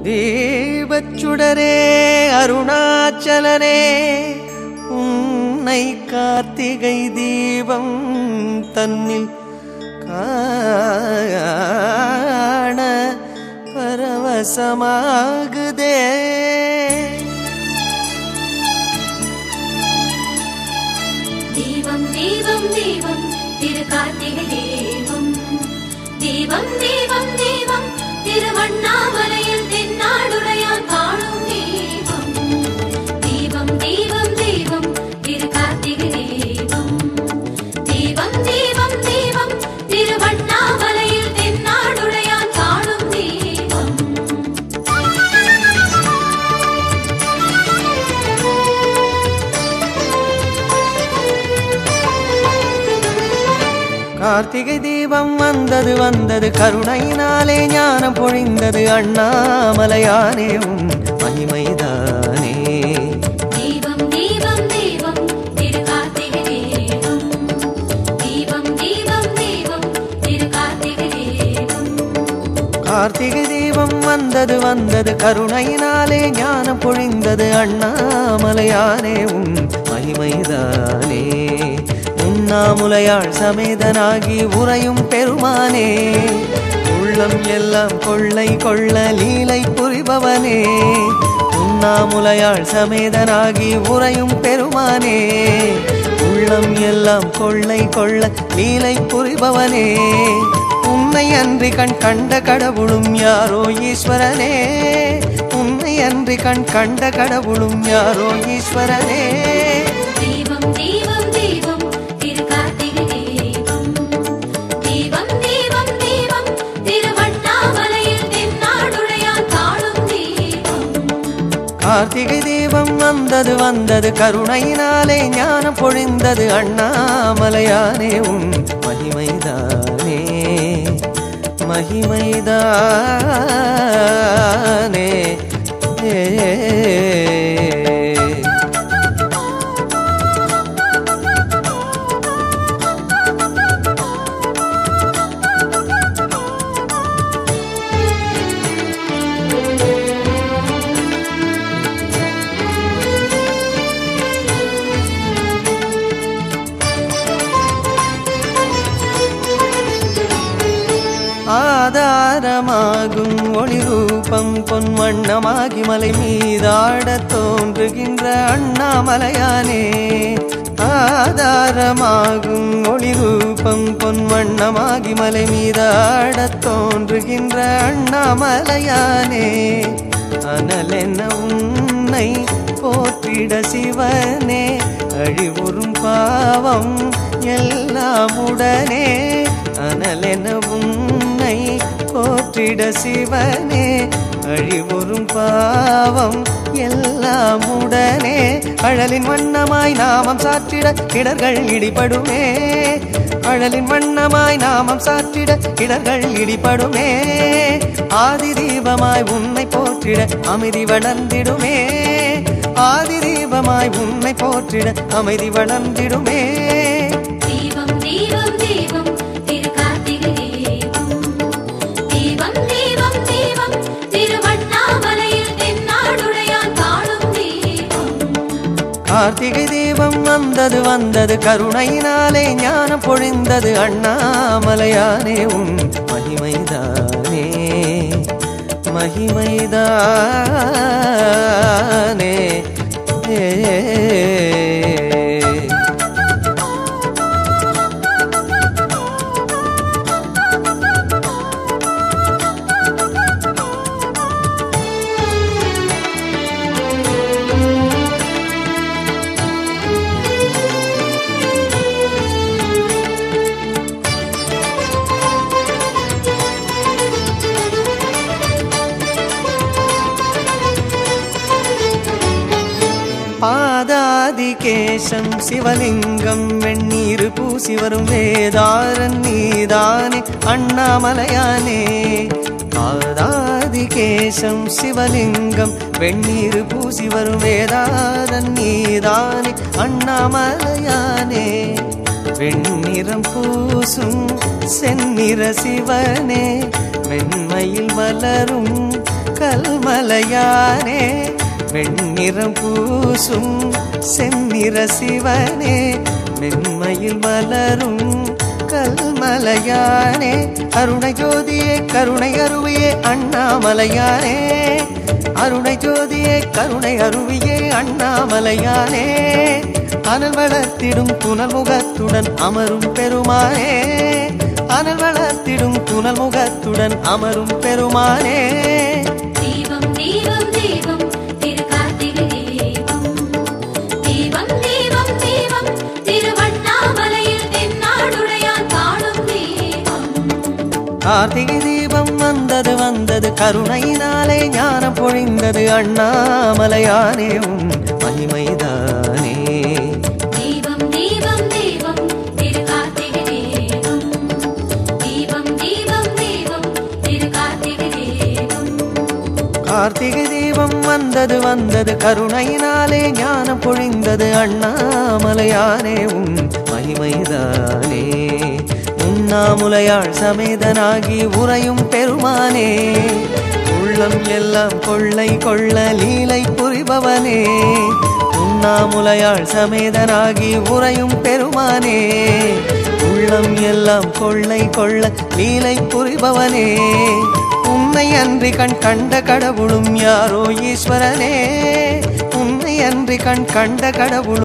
தீபச்சுடரே அருணாச்சலனே உன்னை கார்த்திகை தீபம் தன்னில் காண பரவசமாகுதே தீபம் தீபம் தீபம் திரு கார்த்திகை தீபம் தீபம் தீபம் தீபம் திருவண்ணாமலையில் தென்னாடுடையான் காணும் தீபம் தீபம் தீபம் தீபம் திரு கார்த்திகை தீபம் தீபம் தீபம் தீபம் திருவண்ணாமலையில் தென்னாடுடையான் காணும் தீபம் கார்த்திகை தீபம் வந்தது வந்தது கருணையினாலே ஞானம் பொழிந்தது அண்ணாமலையானே உன் மகிமைதானே தீபம் தீபம் தீபம் திரு கார்த்திகை தீபம் தீபம் தீபம் தீபம் திரு கார்த்திகை தீபம் கார்த்திகை தீபம் வந்தது வந்தது கருணையினாலே ஞானம் பொழிந்தது அண்ணாமலையானே உன் மகிமைதானே உண்ணாமுலையாள் சமேதனாகி உறையும் பெருமானே உள்ளம் எல்லாம் கொள்ளை கொள்ள லீலை புரிபவனே உண்ணாமுலையாள் சமேதனாகி உறையும் பெருமானே உள்ளம் எல்லாம் கொள்ளை கொள்ள லீலை புரிபவனே உன்னை அன்றி கண் கண்ட கடவுளும் யாரோ ஈஸ்வரனே உன்னை அன்றி கண் கண்ட கடவுளும் யாரோ ஈஸ்வரனே தீபம் தீபம் தீபம் திரு கார்த்திகை தீபம் தீபம் தீபம் தீபம் திருவண்ணாமலையில் தென்னாடுடையான் காணும் தீபம் கார்த்திகை தீபம் வந்தது வந்தது கருணையினாலே ஞானம் பொழிந்தது அண்ணாமலையானே உன் மகிமைதானே மகிமைதானே ஏ ஆதாரமாகும் ஒளி ரூபம் பொன் வண்ணமாகி மலை மீதாடத் தோன்றுகின்ற அண்ணாமலையானே ஆதாரமாகும் ஒளி ரூபம் பொன் வண்ணமாகி மலை மீதாடத் தோன்றுகின்ற அண்ணாமலையானே அனலென்ன உன்னை போற்றிட சிவனே அழிவுறும் பாவம் எல்லாம் உடனே அனலென உன்னை போற்றிட சிவனே அழிவுறும் பாவம் எல்லாம் உடனே அழலின் வண்ணமாய் நாமம் சாற்றிட இடர்கள் இடிபடுமே அழலின் வண்ணமாய் நாமம் சாற்றிட இடர்கள் இடிபடுமே ஆதி தீபமாய் உன்னை போற்றிட அமைதி வளர்ந்திடுமே ஆதி தீபமாய் உன்னை போற்றிட அமைதி வளர்ந்திடுமே தீபம் தீபம் தீபம் திரு கார்த்திகை தீபம் தீபம் தீபம் தீபம் திருவண்ணாமலையில் தென்னாடுடையான் காணும் தீபம் கார்த்திகை தீபம் வந்தது வந்தது கருணையினாலே ஞானம் பொழிந்தது அண்ணாமலையானே உன் மகிமைதானே மகிமைதானே ஏ பாதாதிகேசம் சிவலிங்கம் வெந்நீர் பூசி வரும் வேதாரன் நீதானே அண்ணாமலையானே பாதாதிகேசம் சிவலிங்கம் வெந்நீர் பூசி வரும் வேதாரன் நீதானே அண்ணாமலையானே வெண்ணிறம் பூசும் செந்நிற சிவனே மென்மையில் மலரும் கல்மலையானே வெண்ணிறம் பூசும் செந்நிற சிவனே மென்மையில் மலரும் கல்மலையானே அருணை ஜோதியே கருணை அருவியே அண்ணாமலையானே அருணை ஜோதியே கருணை அருவியே அண்ணாமலையானே அனல் வளர்த்திடும் புனல் முகத்துடன் அமரும் பெருமானே அனல் வளர்த்திடும் புனல் முகத்துடன் அமரும் பெருமானே தீபம் தீபம் தீபம் திரு கார்த்திகை தீபம் தீபம் தீபம் தீபம் திருவண்ணாமலையில் தென்னாடுடையான் காணும் தீபம் கார்த்திகை தீபம் வந்தது வந்தது கருணையினாலே ஞானம் பொழிந்தது அண்ணாமலையானே உன் மகிமைதானே தீபம் தீபம் தீபம் திரு கார்த்திகை தீபம் தீபம் தீபம் தீபம் திரு கார்த்திகை தீபம் கார்த்திகை தீபம் வந்தது வந்தது கருணையினாலே ஞானம் பொழிந்தது அண்ணாமலையானே உன் மகிமைதானே உண்ணாமுலையாள் சமேதனாகி உறையும் பெருமானே உள்ளம் எல்லாம் கொள்ளை கொள்ள லீலை புரிபவனே உண்ணாமுலையாள் சமேதனாகி உறையும் பெருமானே உள்ளம் எல்லாம் கொள்ளை கொள்ள லீலை புரிபவனே உன்னை அன்றி கண் கண்ட கடவுளும் யாரோ ஈஸ்வரனே உன்னை அன்றி கண் கண்ட கடவுளும்